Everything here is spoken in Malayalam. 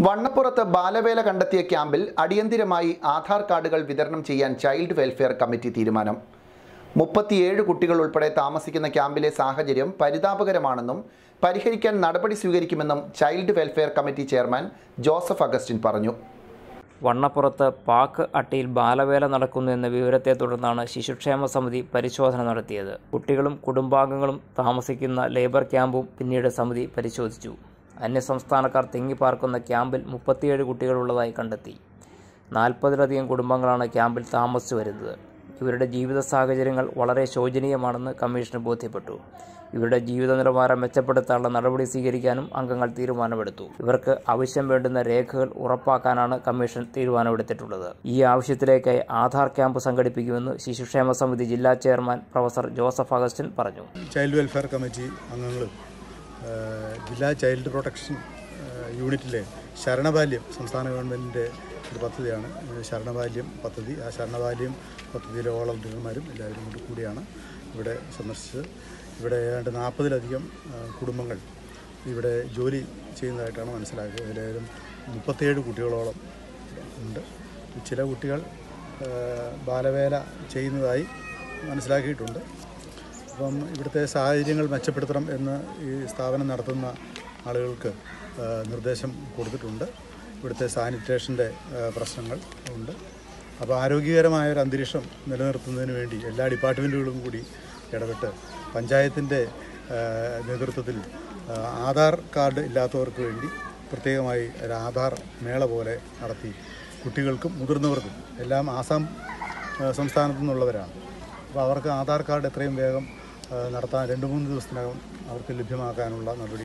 വണ്ണപ്പുറത്ത് ബാലവേല കണ്ടെത്തിയ ക്യാമ്പിൽ അടിയന്തിരമായി ആധാർ കാർഡുകൾ വിതരണം ചെയ്യാൻ ചൈൽഡ് വെൽഫെയർ കമ്മിറ്റി തീരുമാനം മുപ്പത്തിയേഴ് കുട്ടികൾ ഉൾപ്പെടെ താമസിക്കുന്ന ക്യാമ്പിലെ സാഹചര്യം പരിതാപകരമാണെന്നും പരിഹരിക്കാൻ നടപടി സ്വീകരിക്കുമെന്നും child welfare committee chairman Joseph Augustine പറഞ്ഞു വണ്ണപ്പുറത്ത് പാക്ക് അട്ടിയിൽ ബാലവേല നടക്കുന്നു എന്ന വിവരത്തെ തുടർന്നാണ് ശിശുക്ഷേമ സമിതി പരിശോധന നടത്തിയത് കുട്ടികളും കുടുംബാംഗങ്ങളും താമസിക്കുന്ന ലേബർ ക്യാമ്പും പിന്നീട് സമിതി പരിശോധിച്ചു അന്യസംസ്ഥാനക്കാർ തിങ്ങിപ്പാർക്കുന്ന ക്യാമ്പിൽ മുപ്പത്തിയേഴ് കുട്ടികളുള്ളതായി കണ്ടെത്തി നാൽപ്പതിലധികം കുടുംബങ്ങളാണ് ക്യാമ്പിൽ താമസിച്ചു വരുന്നത് ഇവരുടെ ജീവിത സാഹചര്യങ്ങൾ വളരെ ശോചനീയമാണെന്ന് കമ്മീഷന് ബോധ്യപ്പെട്ടു ഇവരുടെ ജീവിത നിലവാരം മെച്ചപ്പെടുത്താനുള്ള നടപടി സ്വീകരിക്കാനും അംഗങ്ങൾ തീരുമാനമെടുത്തു ഇവർക്ക് ആവശ്യം വേണ്ടുന്ന രേഖകൾ ഉറപ്പാക്കാനാണ് കമ്മീഷൻ തീരുമാനമെടുത്തിട്ടുള്ളത് ഈ ആവശ്യത്തിലേക്കായി ആധാർ ക്യാമ്പ് സംഘടിപ്പിക്കുമെന്ന് ശിശുക്ഷേമ സമിതി ജില്ലാ ചെയർമാൻ പ്രൊഫസർ ജോസഫ് അഗസ്റ്റിൻ പറഞ്ഞു ചൈൽഡ് വെൽഫെയർ കമ്മിറ്റി അംഗങ്ങളും ആ, ജില്ലാ ചൈൽഡ് പ്രൊട്ടക്ഷൻ ആ, യൂണിറ്റിലെ ശരണബാല്യം സംസ്ഥാന ഗവൺമെൻറ്റിൻ്റെ ഒരു പദ്ധതിയാണ് ഈ ശരണബാല്യം പദ്ധതി ആ ശരണബാല്യം പദ്ധതിയിലെ വോളണ്ടിയർമാരും എല്ലാവരും കൂടി കൂടിയാണ് ഇവിടെ സന്ദർശിച്ചത് ഇവിടെ ഏതാണ്ട് നാൽപ്പതിലധികം ആ, കുടുംബങ്ങൾ ഇവിടെ ജോലി ചെയ്യുന്നതായിട്ടാണ് മനസ്സിലാക്കിയത് അതിലേതും മുപ്പത്തേഴ് കുട്ടികളോളം ഉണ്ട് ചില കുട്ടികൾ ആ, ബാലവേല ചെയ്യുന്നതായി മനസ്സിലാക്കിയിട്ടുണ്ട് അപ്പം ഇവിടുത്തെ സാഹചര്യങ്ങൾ മെച്ചപ്പെടുത്തണം എന്ന് ഈ സ്ഥാപനം നടത്തുന്ന ആളുകൾക്ക് ആ, നിർദ്ദേശം കൊടുത്തിട്ടുണ്ട് ഇവിടുത്തെ സാനിറ്റേഷൻ്റെ ആ, പ്രശ്നങ്ങൾ ഉണ്ട് അപ്പോൾ ആരോഗ്യകരമായ ഒരു അന്തരീക്ഷം നിലനിർത്തുന്നതിന് വേണ്ടി എല്ലാ ഡിപ്പാർട്ട്മെൻറ്റുകളും കൂടി ഇടപെട്ട് പഞ്ചായത്തിൻ്റെ ആ, നേതൃത്വത്തിൽ ആ, ആധാർ കാർഡ് ഇല്ലാത്തവർക്ക് വേണ്ടി പ്രത്യേകമായി ഒരു ആധാർ മേള പോലെ നടത്തി കുട്ടികൾക്കും മുതിർന്നവർക്കും എല്ലാം ആസാം ആ, സംസ്ഥാനത്തു നിന്നുള്ളവരാണ് അപ്പോൾ അവർക്ക് ആധാർ കാർഡ് എത്രയും വേഗം ആ, നടത്താൻ രണ്ട് മൂന്ന് ദിവസത്തിനകം അവർക്ക് ലഭ്യമാക്കാനുള്ള നടപടി